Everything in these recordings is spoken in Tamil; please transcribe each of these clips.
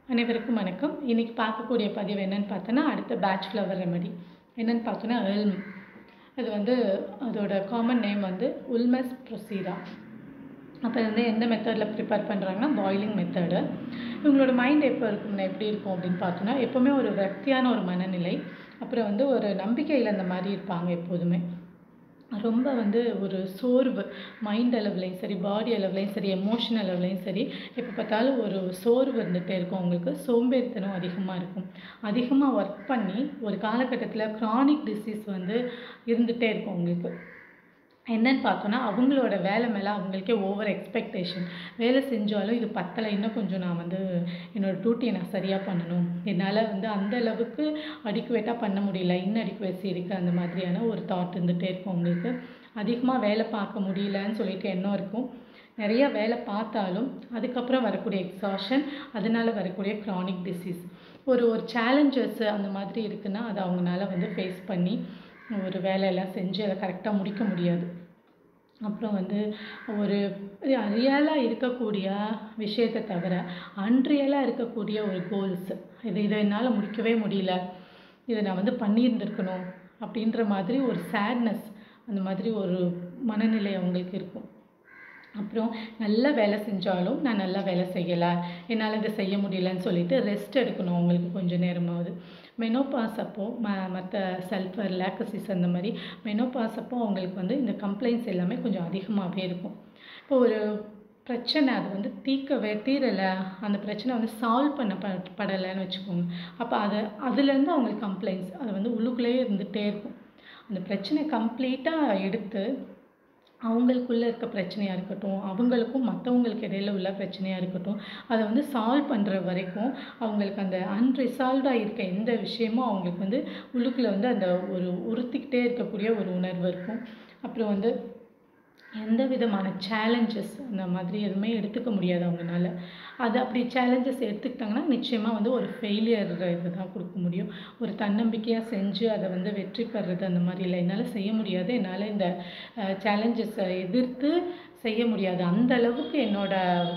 அனைவருக்கும் வணக்கம் இன்னைக்கு பார்க்கக்கூடிய பதிவு என்னன்னு பார்த்தோன்னா அடுத்த பேட்ச் ஃப்ளவர் ரெமெடி என்னன்னு பார்த்தோன்னா எல்ம் அது வந்து அதோட காமன் நேம் வந்து உல்மஸ் ப்ரொசீரா அப்போ வந்து எந்த மெத்தடில் ப்ரிப்பேர் பண்ணுறாங்கன்னா பாயிலிங் மெத்தடு இவங்களோட மைண்ட் எப்போ இருக்கும்னா எப்படி இருக்கும் அப்படின்னு பார்த்தோன்னா எப்போவுமே ஒரு விரக்தியான ஒரு மனநிலை அப்புறம் வந்து ஒரு நம்பிக்கையில் அந்த மாதிரி இருப்பாங்க எப்போதுமே ரொம்ப வந்து ஒரு சோர்வு மைண்ட் அளவுலையும் சரி பாடி அளவுலையும் சரி எமோஷனல் அளவுலையும் சரி எப்போ பார்த்தாலும் ஒரு சோர்வு இருந்துகிட்டே இருக்கும் அவங்களுக்கு சோம்பேறித்தனம் அதிகமாக இருக்கும் அதிகமாக ஒர்க் பண்ணி ஒரு காலகட்டத்தில் க்ரானிக் டிசீஸ் வந்து இருந்துகிட்டே இருக்கும் அவங்களுக்கு என்னன்னு பார்த்தோன்னா அவங்களோட வேலை மேலே அவங்களுக்கே ஓவர் எக்ஸ்பெக்டேஷன் வேலை செஞ்சாலும் இது பத்தலை இன்னும் கொஞ்சம் நான் வந்து என்னோடய டியூட்டியை நான் சரியாக பண்ணணும் என்னால் வந்து அந்த அளவுக்கு அடிக்குவேட்டாக பண்ண முடியல இன்அடிக்குவேசி இருக்குது அந்த மாதிரியான ஒரு தாட் இருந்துகிட்டே இருக்கும் அவங்களுக்கு அதிகமாக வேலை பார்க்க முடியலன்னு சொல்லிட்டு எண்ணம் இருக்கும் நிறைய வேலை பார்த்தாலும் அதுக்கப்புறம் வரக்கூடிய எக்ஸாஷன் அதனால் வரக்கூடிய க்ரானிக் டிசீஸ் ஒரு ஒரு சேலஞ்சஸ் அந்த மாதிரி இருக்குன்னா அதை அவங்களால வந்து ஃபேஸ் பண்ணி ஒரு வேலையெல்லாம் செஞ்சு அதை கரெக்டாக முடிக்க முடியாது அப்புறம் வந்து ஒரு ரியலாக இருக்கக்கூடிய விஷயத்தை தவிர அன்ரியலாக இருக்கக்கூடிய ஒரு கோல்ஸ் இது இதை என்னால் முடிக்கவே முடியல இதை நான் வந்து பண்ணியிருந்திருக்கணும் அப்படின்ற மாதிரி ஒரு சேட்னஸ் அந்த மாதிரி ஒரு மனநிலை அவங்களுக்கு இருக்கும் அப்புறம் நல்லா வேலை செஞ்சாலும் நான் நல்லா வேலை செய்யலை என்னால் இதை செய்ய முடியலன்னு சொல்லிட்டு ரெஸ்ட் எடுக்கணும் அவங்களுக்கு கொஞ்சம் நேரமாவது மெனோபாஸ் அப்போ ம மற்ற சல்ஃபர் லேக்கசிஸ் அந்த மாதிரி மெனோபாஸ் அப்போ அவங்களுக்கு வந்து இந்த கம்ப்ளைண்ட்ஸ் எல்லாமே கொஞ்சம் அதிகமாகவே இருக்கும் இப்போ ஒரு பிரச்சனை அது வந்து தீர்க்கவே தீரலை அந்த பிரச்சனை வந்து சால்வ் பண்ண ப படலைன்னு வச்சுக்கோங்க அப்போ அதை அதுலேருந்து அவங்களுக்கு கம்ப்ளைண்ட்ஸ் அது வந்து உள்ளுக்குள்ளேயே இருந்துகிட்டே இருக்கும் அந்த பிரச்சனை கம்ப்ளீட்டாக எடுத்து அவங்களுக்குள்ளே இருக்க பிரச்சனையாக இருக்கட்டும் அவங்களுக்கும் மற்றவங்களுக்கு இடையில உள்ள பிரச்சனையாக இருக்கட்டும் அதை வந்து சால்வ் பண்ணுற வரைக்கும் அவங்களுக்கு அந்த அன்ரிசால்வ்டாக இருக்க எந்த விஷயமும் அவங்களுக்கு வந்து உள்ளுக்குள்ளே வந்து அந்த ஒரு உறுத்திக்கிட்டே இருக்கக்கூடிய ஒரு உணர்வு இருக்கும் அப்புறம் வந்து எந்த விதமான சேலஞ்சஸ் அந்த மாதிரி எதுவுமே எடுத்துக்க முடியாது அவங்கனால அது அப்படி சேலஞ்சஸ் எடுத்துக்கிட்டாங்கன்னா நிச்சயமாக வந்து ஒரு ஃபெயிலியர் இது தான் கொடுக்க முடியும் ஒரு தன்னம்பிக்கையாக செஞ்சு அதை வந்து வெற்றி பெறுறது அந்த மாதிரி இல்லை என்னால் செய்ய முடியாது என்னால் இந்த சேலஞ்சஸை எதிர்த்து செய்ய முடியாது அந்த அளவுக்கு என்னோட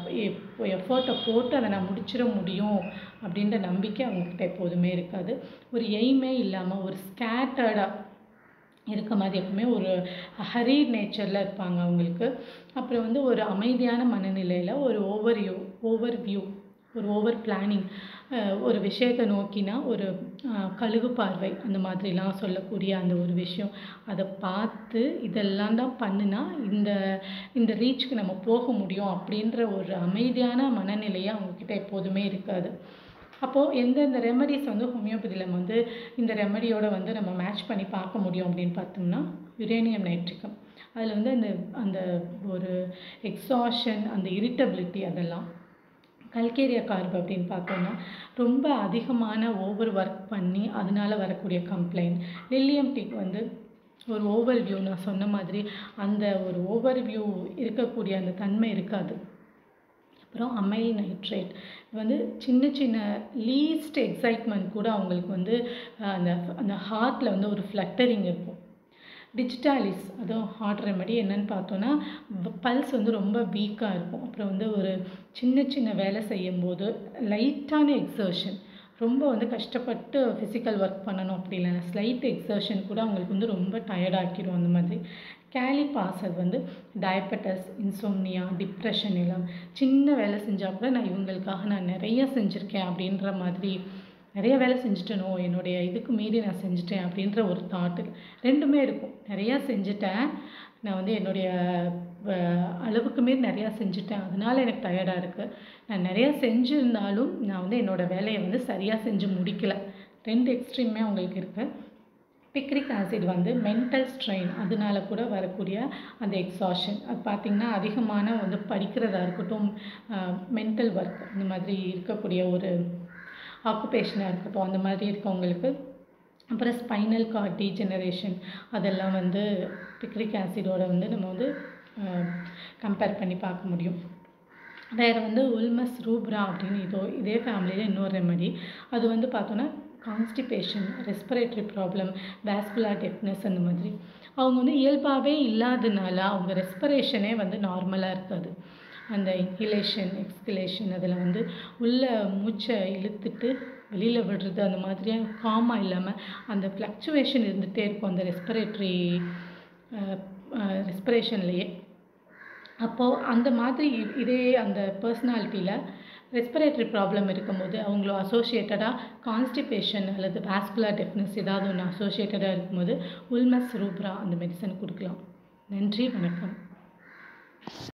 எஃபர்ட்டை போட்டு அதை நான் முடிச்சிட முடியும் அப்படின்ற நம்பிக்கை அவங்கக்கிட்ட எப்போதுமே இருக்காது ஒரு எய்மே இல்லாமல் ஒரு ஸ்கேட்டர்டாக இருக்க மாதிரி எப்பவுமே ஒரு ஹரி நேச்சரில் இருப்பாங்க அவங்களுக்கு அப்புறம் வந்து ஒரு அமைதியான மனநிலையில் ஒரு ஓவர் யூ ஓவர் வியூ ஒரு ஓவர் பிளானிங் ஒரு விஷயத்தை நோக்கினா ஒரு கழுகு பார்வை அந்த மாதிரிலாம் சொல்லக்கூடிய அந்த ஒரு விஷயம் அதை பார்த்து இதெல்லாம் தான் பண்ணுனா இந்த இந்த ரீச்சுக்கு நம்ம போக முடியும் அப்படின்ற ஒரு அமைதியான மனநிலையை அவங்கக்கிட்ட எப்போதுமே இருக்காது அப்போது எந்தெந்த ரெமடிஸ் வந்து ஹோமியோபதியில் நம்ம வந்து இந்த ரெமடியோட வந்து நம்ம மேட்ச் பண்ணி பார்க்க முடியும் அப்படின்னு பார்த்தோம்னா யுரேனியம் நைட்ரிக்கம் அதில் வந்து அந்த அந்த ஒரு எக்ஸாஷன் அந்த இரிட்டபிலிட்டி அதெல்லாம் கல்கேரியா கார்ப் அப்படின்னு பார்த்தோம்னா ரொம்ப அதிகமான ஓவர் ஒர்க் பண்ணி அதனால் வரக்கூடிய கம்ப்ளைண்ட் லில்லியம் டிக் வந்து ஒரு ஓவர் வியூ நான் சொன்ன மாதிரி அந்த ஒரு ஓவர் வியூ இருக்கக்கூடிய அந்த தன்மை இருக்காது அப்புறம் அமைல் நைட்ரேட் இது வந்து சின்ன சின்ன லீஸ்ட் எக்ஸைட்மெண்ட் கூட அவங்களுக்கு வந்து அந்த அந்த ஹார்ட்டில் வந்து ஒரு ஃப்ளட்டரிங் இருக்கும் டிஜிட்டாலிஸ் அதுவும் ஹார்ட் ரெமெடி என்னன்னு பார்த்தோன்னா பல்ஸ் வந்து ரொம்ப வீக்காக இருக்கும் அப்புறம் வந்து ஒரு சின்ன சின்ன வேலை செய்யும்போது லைட்டான எக்ஸர்ஷன் ரொம்ப வந்து கஷ்டப்பட்டு ஃபிசிக்கல் ஒர்க் பண்ணணும் அப்படி இல்லைன்னா ஸ்லைட் எக்ஸர்ஷன் கூட அவங்களுக்கு வந்து ரொம்ப டயர்டாக்கிடும் அந்த மாதிரி கேலிபாஸ் அது வந்து டயபெட்டஸ் இன்சோம்னியா டிப்ரெஷன் எல்லாம் சின்ன வேலை செஞ்சால் கூட நான் இவங்களுக்காக நான் நிறைய செஞ்சுருக்கேன் அப்படின்ற மாதிரி நிறைய வேலை செஞ்சுட்டனோ என்னுடைய இதுக்கு மீறி நான் செஞ்சுட்டேன் அப்படின்ற ஒரு தாட்டு ரெண்டுமே இருக்கும் நிறையா செஞ்சுட்டேன் நான் வந்து என்னுடைய அளவுக்கு மீறி நிறையா செஞ்சுட்டேன் அதனால் எனக்கு டயர்டாக இருக்குது நான் நிறையா செஞ்சுருந்தாலும் நான் வந்து என்னோடய வேலையை வந்து சரியாக செஞ்சு முடிக்கலை ரெண்டு எக்ஸ்ட்ரீமே அவங்களுக்கு இருக்குது பிக்ரிக் ஆசிட் வந்து மென்டல் ஸ்ட்ரெயின் அதனால கூட வரக்கூடிய அந்த எக்ஸாஷன் அது பார்த்திங்கன்னா அதிகமான வந்து படிக்கிறதா இருக்கட்டும் மென்டல் ஒர்க் இந்த மாதிரி இருக்கக்கூடிய ஒரு ஆக்குபேஷனாக இருக்கட்டும் அந்த மாதிரி இருக்கவங்களுக்கு அப்புறம் ஸ்பைனல் கார்ட் டீஜெனரேஷன் அதெல்லாம் வந்து பிக்ரிக் ஆசிடோட வந்து நம்ம வந்து கம்பேர் பண்ணி பார்க்க முடியும் வேறு வந்து உல்மஸ் ரூப்ரா அப்படின்னு இதோ இதே ஃபேமிலியில் இன்னொரு ரெமடி அது வந்து பார்த்தோன்னா constipation respiratory problem vascular deafness அந்த மாதிரி அவங்க வந்து இயல்பாகவே இல்லாதனால அவங்க ரெஸ்பிரேஷனே வந்து நார்மலாக இருக்காது அந்த இன்ஹிலேஷன் எக்ஸ்கிலேஷன் அதில் வந்து உள்ள மூச்சை இழுத்துட்டு வெளியில் விடுறது அந்த மாதிரியாக காமாக இல்லாமல் அந்த ஃப்ளக்சுவேஷன் இருந்துகிட்டே இருக்கும் அந்த ரெஸ்பிரேட்டரி ரெஸ்பிரேஷன்லேயே அப்போது அந்த மாதிரி இ- இதே அந்த பர்சனாலிட்டியில் ரெஸ்பிரேட்டரி ப்ராப்ளம் இருக்கும்போது அவங்கள அசோசியேட்டடாக கான்ஸ்டிபேஷன் அல்லது வாஸ்குலர் டெஃப்னஸ் ஏதாவது ஒன்று அசோசியேட்டடாக இருக்கும்போது உல்மஸ் ரூப்ரா அந்த மெடிசன் கொடுக்கலாம் நன்றி வணக்கம்